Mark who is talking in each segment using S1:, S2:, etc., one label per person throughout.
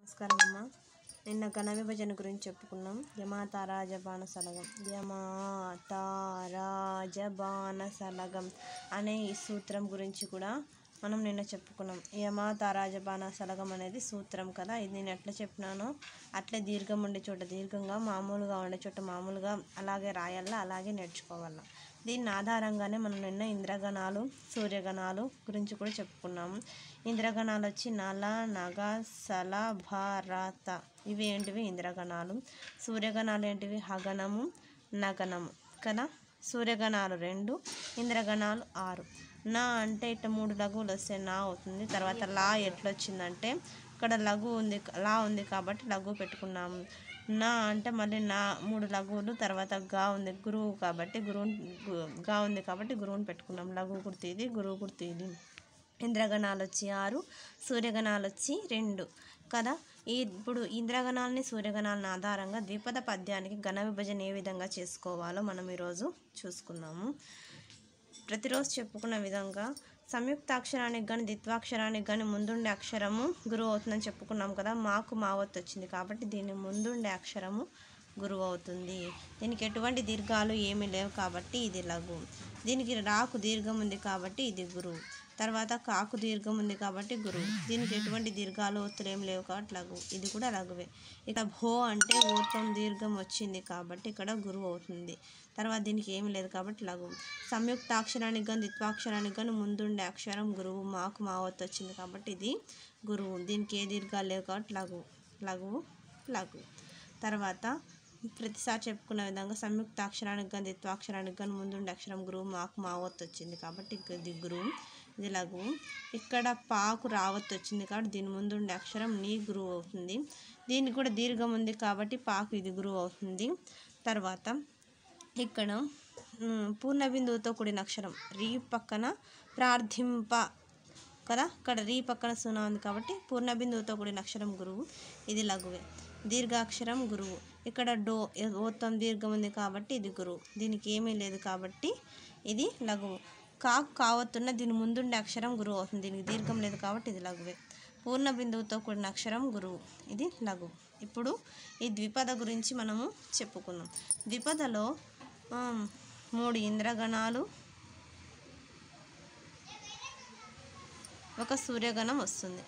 S1: నమస్కారం అమ్మ నిన్న ఘన విభజన గురించి చెప్పుకున్నాం యమాత రాజబాణ సలగం యమాత రాజబాణ సలగం అనే ఈ సూత్రం గురించి కూడా మనం నిన్న చెప్పుకున్నాం యమాత రాజబాణ సలగం అనేది సూత్రం కదా ఇది నేను ఎట్లా చెప్పినానో అట్లే దీర్ఘం ఉండే చోట దీర్ఘంగా మామూలుగా ఉండే చోట మామూలుగా అలాగే రాయాలా అలాగే నేర్చుకోవాలా దీని ఆధారంగానే మనం నిన్న ఇంద్రగణాలు సూర్యగణాలు గురించి కూడా చెప్పుకున్నాము ఇంద్రగణాలు వచ్చి నల నగ సల భారత ఇవి ఏంటివి ఇంద్రగణాలు సూర్యగణాలు ఏంటివి హగనము నగనము కదా సూర్యగణాలు రెండు ఇంద్రగణాలు ఆరు నా అంటే ఇట్లా మూడు లఘువులు వస్తే నా అవుతుంది తర్వాత లా ఎట్లొచ్చిందంటే ఇక్కడ లఘు ఉంది లా ఉంది కాబట్టి లఘు పెట్టుకున్నాము నా అంటే మళ్ళీ నా మూడు లఘువులు తర్వాత గా ఉంది గురువు కాబట్టి గురువు గా ఉంది కాబట్టి గురువుని పెట్టుకున్నాం లఘు గుర్తు ఇది గురువు గుర్తు ఇది ఇంద్రగణాలు వచ్చి ఆరు సూర్యగణాలు వచ్చి రెండు కదా ఈ ఇప్పుడు ఇంద్రగణాలని సూర్యగణాలని ఆధారంగా ద్విపద పద్యానికి ఘన విభజన ఏ విధంగా చేసుకోవాలో మనం ఈరోజు చూసుకున్నాము ప్రతిరోజు చెప్పుకున్న విధంగా సంయుక్తాక్షరానికి కానీ ద్విత్వాక్షరానికి కానీ ముందుండే అక్షరము గురువు అవుతుందని చెప్పుకున్నాం కదా మాకు మావత్ వచ్చింది కాబట్టి దీని ముందుండే అక్షరము గురువు అవుతుంది దీనికి ఎటువంటి దీర్ఘాలు ఏమీ లేవు కాబట్టి ఇది లఘు దీనికి రాకు దీర్ఘం ఉంది కాబట్టి ఇది గురువు తర్వాత కాకు దీర్ఘం ఉంది కాబట్టి గురువు దీనికి ఎటువంటి దీర్ఘాలు ఒత్తులు ఏం లేవు కాబట్టి లఘు ఇది కూడా లఘువే ఇక భో అంటే ఓత్వం దీర్ఘం వచ్చింది కాబట్టి ఇక్కడ గురువు అవుతుంది తర్వాత దీనికి ఏమీ లేదు కాబట్టి లఘు సంయుక్తాక్షరానికి కానీ ద్విత్వాక్షరానికి కానీ ముందుండే అక్షరం గురువు మాకు మావత్ వచ్చింది కాబట్టి ఇది గురువు దీనికి ఏ దీర్ఘాలు లేవు కాబట్టి లఘు లఘువు లఘు తర్వాత ప్రతిసారి చెప్పుకున్న విధంగా సంయుక్తాక్షరానికి కానీ ద్విత్వాక్షరానికి కానీ ముందుండే అక్షరం గురువు మాకు మావత్ వచ్చింది కాబట్టి ఇది గురువు ఇది లఘువు ఇక్కడ పాకు రావత్ వచ్చింది కాబట్టి దీని ముందు ఉండే అక్షరం నీ గురువు అవుతుంది దీనికి కూడా దీర్ఘం ఉంది కాబట్టి పాకు ఇది గురువు అవుతుంది తర్వాత ఇక్కడ పూర్ణ బిందువుతో కూడిన అక్షరం రీ పక్కన ప్రార్థింప కదా ఇక్కడ రీ పక్కన సున్నా ఉంది కాబట్టి పూర్ణ బిందువుతో కూడిన అక్షరం గురువు ఇది లఘువే దీర్ఘాక్షరం గురువు ఇక్కడ డో ఓత్తం దీర్ఘం ఉంది కాబట్టి ఇది గురువు దీనికి ఏమీ లేదు కాబట్టి ఇది లఘువు కాకు కావత్తున్న దీని ముందుండే అక్షరం గురువు అవుతుంది దీనికి దీర్ఘం లేదు కాబట్టి ఇది లఘువే పూర్ణ బిందువుతో కూడిన అక్షరం గురువు ఇది లఘు ఇప్పుడు ఈ ద్విపద గురించి మనము చెప్పుకున్నాం ద్విపదలో మూడు ఇంద్రగణాలు ఒక సూర్యగణం వస్తుంది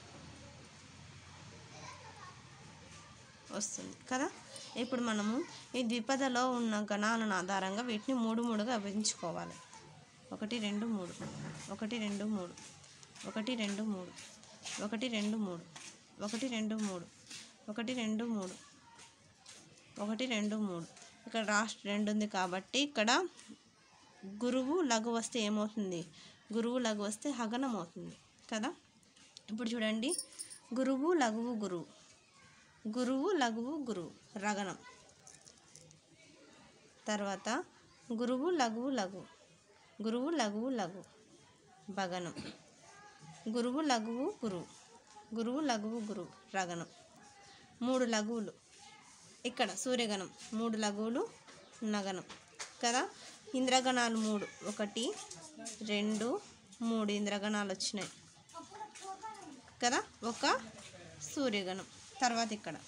S1: వస్తుంది కదా ఇప్పుడు మనము ఈ ద్విపదలో ఉన్న గణాలను ఆధారంగా వీటిని మూడు మూడుగా విభజించుకోవాలి ఒకటి రెండు మూడు ఒకటి రెండు మూడు ఒకటి రెండు మూడు ఒకటి రెండు మూడు ఒకటి రెండు మూడు ఒకటి రెండు మూడు ఒకటి రెండు మూడు ఇక్కడ రాష్ట్ర రెండు ఉంది కాబట్టి ఇక్కడ గురువు లఘు వస్తే ఏమవుతుంది గురువు లఘు వస్తే హగనం అవుతుంది కదా ఇప్పుడు చూడండి గురువు లఘువు గురువు గురువు లఘువు గురువు రగనం తర్వాత గురువు లఘువు లఘు గురువు లఘువు లఘు భగనం గురువు లఘువు గురువు గురువు లఘువు గురువు రగనం మూడు లఘువులు ఇక్కడ సూర్యగణం మూడు లఘువులు నగనం కదా ఇంద్రగణాలు మూడు ఒకటి రెండు మూడు ఇంద్రగణాలు వచ్చినాయి కదా ఒక సూర్యగణం తర్వాత ఇక్కడ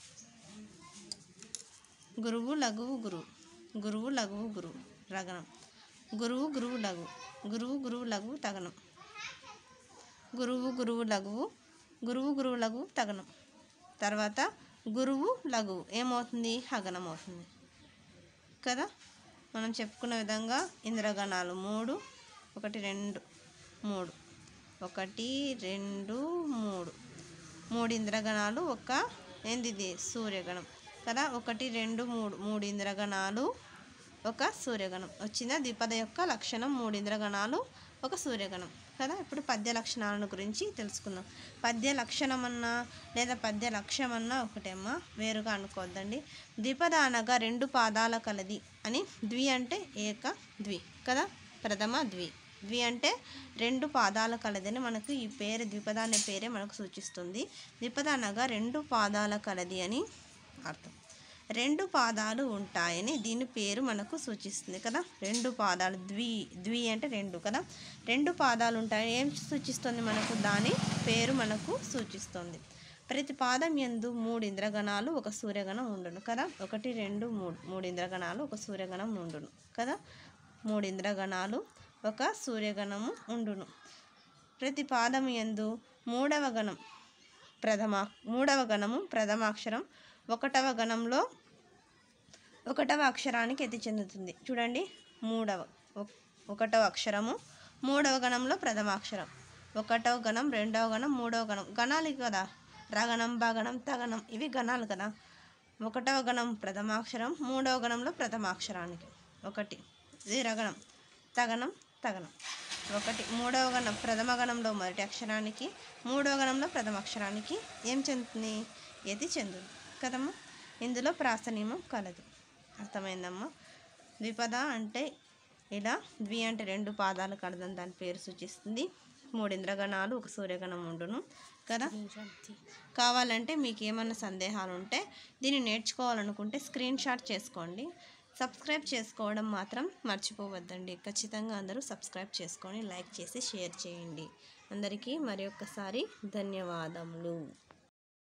S1: గురువు లఘువు గురువు గురువు లఘువు గురువు రగనం గురువు గురువు లఘు గురువు గురువు లఘువు తగనం గురువు గురువు లఘువు గురువు గురువు లఘువు తగనం తర్వాత గురువు లఘువు ఏమవుతుంది హగనం అవుతుంది కదా మనం చెప్పుకున్న విధంగా ఇంద్రగణాలు మూడు ఒకటి రెండు మూడు ఒకటి రెండు మూడు మూడు ఇంద్రగణాలు ఒక ఏంది సూర్యగణం కదా ఒకటి రెండు మూడు మూడు ఇంద్రగణాలు ఒక సూర్యగణం వచ్చిందా ద్విపద యొక్క లక్షణం మూడు ఇంద్రగణాలు ఒక సూర్యగణం కదా ఇప్పుడు పద్య లక్షణాలను గురించి తెలుసుకుందాం పద్య లక్షణం అన్నా లేదా పద్య లక్ష్యం అన్నా ఒకటేమ్మా వేరుగా అనుకోవద్దండి ద్విపద అనగా రెండు పాదాల కలది అని ద్వి అంటే ఏక ద్వి కదా ప్రథమ ద్వి ద్వి అంటే రెండు పాదాల కలదని మనకు ఈ పేరు ద్విపద అనే పేరే మనకు సూచిస్తుంది ద్విపద అనగా రెండు పాదాల కలది అని అర్థం రెండు పాదాలు ఉంటాయని దీని పేరు మనకు సూచిస్తుంది కదా రెండు పాదాలు ద్వి ద్వి అంటే రెండు కదా రెండు పాదాలు ఉంటాయి ఏం సూచిస్తుంది మనకు దాని పేరు మనకు సూచిస్తుంది ప్రతి పాదం ఎందు మూడు ఇంద్రగణాలు ఒక సూర్యగణం ఉండును కదా ఒకటి రెండు మూడు మూడు ఇంద్రగణాలు ఒక సూర్యగణం ఉండును కదా మూడు ఇంద్రగణాలు ఒక సూర్యగణము ఉండును ప్రతి పాదం ఎందు మూడవ గణం ప్రథమ మూడవ గణము ప్రథమాక్షరం ఒకటవ గణంలో ఒకటవ అక్షరానికి ఎత్తి చెందుతుంది చూడండి మూడవ ఒక్- ఒకటవ అక్షరము మూడవ గణంలో ప్రథమాక్షరం ఒకటవ గణం రెండవ గణం మూడవ గణం గణాలు కదా రగణం బగణం తగణం ఇవి గణాలు కదా ఒకటవ గణం ప్రథమాక్షరం మూడవ గణంలో ప్రథమాక్షరానికి ఒకటి ఇది రగణం తగణం తగణం ఒకటి మూడవ గణం ప్రథమ గణంలో మొదటి అక్షరానికి మూడవ గణంలో ప్రథమ అక్షరానికి ఏం చెందుతుంది యతి చెందుతుంది కదమ్మా ఇందులో ప్రాసనియమం కలదు అర్థమైందమ్మా ద్విపద అంటే ఇలా ద్వి అంటే రెండు పాదాలు కలదని దాని పేరు సూచిస్తుంది మూడు ఇంద్రగణాలు ఒక సూర్యగణం ఉండును కదా కావాలంటే మీకు ఏమన్నా సందేహాలు ఉంటే దీన్ని నేర్చుకోవాలనుకుంటే స్క్రీన్ షాట్ చేసుకోండి సబ్స్క్రైబ్ చేసుకోవడం మాత్రం మర్చిపోవద్దండి ఖచ్చితంగా అందరూ సబ్స్క్రైబ్ చేసుకొని లైక్ చేసి షేర్ చేయండి అందరికీ మరి ఒక్కసారి ధన్యవాదములు